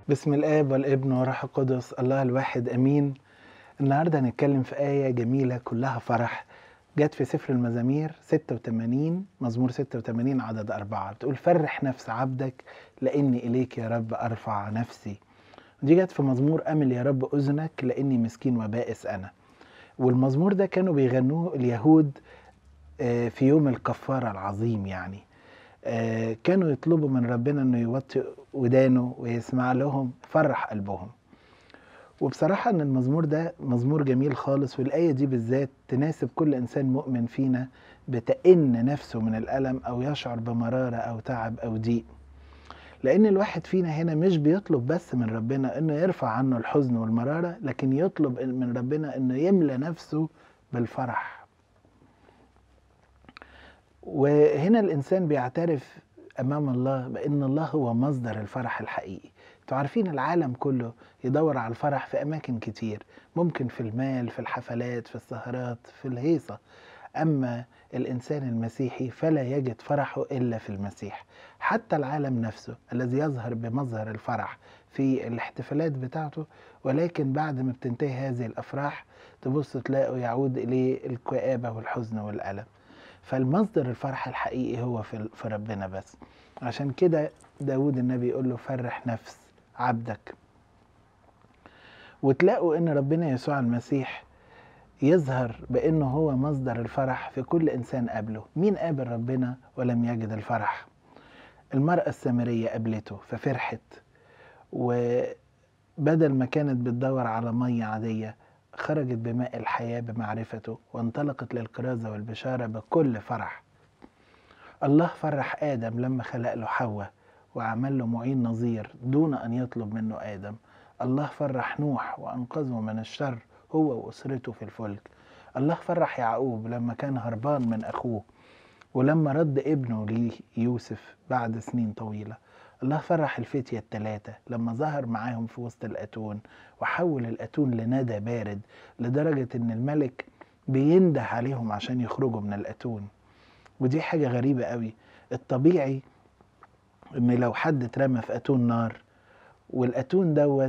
بسم الآب والابن والروح القدس الله الواحد أمين النهاردة هنتكلم في آية جميلة كلها فرح جت في سفر المزامير 86 مزمور 86 عدد أربعة بتقول فرح نفس عبدك لأني إليك يا رب أرفع نفسي دي جت في مزمور أمل يا رب أذنك لأني مسكين وبائس أنا والمزمور ده كانوا بيغنوه اليهود آه، في يوم الكفارة العظيم يعني آه، كانوا يطلبوا من ربنا انه يوطي ودانه ويسمع لهم فرح قلبهم وبصراحة ان المزمور ده مزمور جميل خالص والآية دي بالذات تناسب كل إنسان مؤمن فينا بتئن نفسه من الألم أو يشعر بمرارة أو تعب أو ضيق لأن الواحد فينا هنا مش بيطلب بس من ربنا إنه يرفع عنه الحزن والمرارة لكن يطلب من ربنا إنه يملى نفسه بالفرح وهنا الإنسان بيعترف أمام الله بأن الله هو مصدر الفرح الحقيقي انتوا عارفين العالم كله يدور على الفرح في أماكن كتير ممكن في المال في الحفلات في السهرات في الهيصة أما الإنسان المسيحي فلا يجد فرحه إلا في المسيح حتى العالم نفسه الذي يظهر بمظهر الفرح في الاحتفالات بتاعته ولكن بعد ما بتنتهي هذه الأفراح تبص تلاقوا يعود إليه الكآبة والحزن والألم فالمصدر الفرح الحقيقي هو في في ربنا بس عشان كده داود النبي يقول له فرح نفس عبدك وتلاقوا ان ربنا يسوع المسيح يظهر بانه هو مصدر الفرح في كل انسان قابله مين قابل ربنا ولم يجد الفرح المرأة السامرية قابلته ففرحت وبدل ما كانت بتدور على مية عادية خرجت بماء الحياة بمعرفته وانطلقت للكرازة والبشارة بكل فرح الله فرح آدم لما خلق له حواء وعمل له معين نظير دون أن يطلب منه آدم الله فرح نوح وأنقذه من الشر هو وأسرته في الفلك الله فرح يعقوب لما كان هربان من أخوه ولما رد ابنه ليه يوسف بعد سنين طويلة الله فرح الفتية التلاتة لما ظهر معاهم في وسط الأتون وحول الأتون لندى بارد لدرجة إن الملك بينده عليهم عشان يخرجوا من الأتون ودي حاجة غريبة قوي الطبيعي إن لو حد اترمى في أتون نار والأتون دوت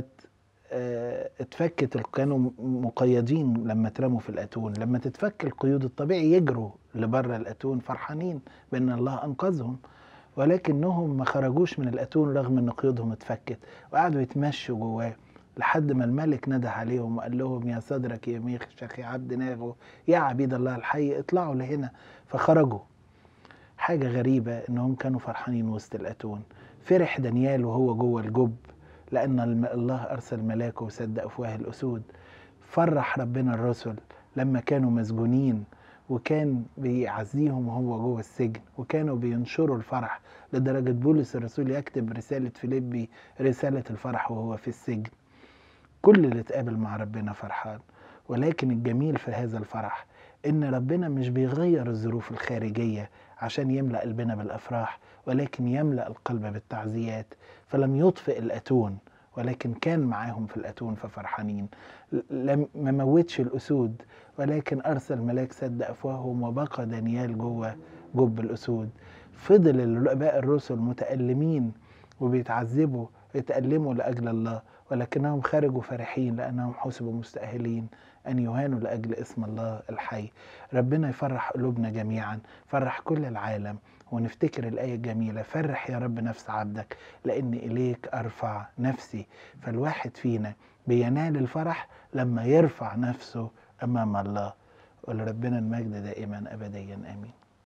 اه اتفكت كانوا مقيدين لما اترموا في الأتون لما تتفك القيود الطبيعي يجروا لبره الأتون فرحانين بأن الله أنقذهم ولكنهم ما خرجوش من الأتون رغم أن قيودهم اتفكت وقعدوا يتمشوا جواه لحد ما الملك نده عليهم وقال لهم يا صدرك يا ميخ شيخ عبد ناغو يا عبيد الله الحي اطلعوا لهنا فخرجوا حاجة غريبة انهم كانوا فرحانين وسط الأتون فرح دانيال وهو جوه الجب لأن الله أرسل ملاكه وسد أفواه الأسود فرح ربنا الرسل لما كانوا مسجونين وكان بيعزيهم وهو جوه السجن وكانوا بينشروا الفرح لدرجة بولس الرسول يكتب رسالة فيليبي رسالة الفرح وهو في السجن كل اللي اتقابل مع ربنا فرحان ولكن الجميل في هذا الفرح ان ربنا مش بيغير الظروف الخارجية عشان يملأ قلبنا بالأفراح ولكن يملأ القلب بالتعزيات فلم يطفئ الأتون ولكن كان معاهم في الأتون ففرحانين لم ما موتش الأسود ولكن أرسل ملاك سد أفواههم وبقى دانيال جوه جب الأسود فضل الآباء الرسل متألمين وبيتعذبوا يتألموا لأجل الله ولكنهم خرجوا فرحين لأنهم حسبوا مستأهلين أن يهانوا لأجل اسم الله الحي ربنا يفرح قلوبنا جميعا فرح كل العالم ونفتكر الآية الجميلة فرح يا رب نفس عبدك لأن إليك أرفع نفسي فالواحد فينا بينال الفرح لما يرفع نفسه أمام الله ولربنا المجد دائما أبديا آمين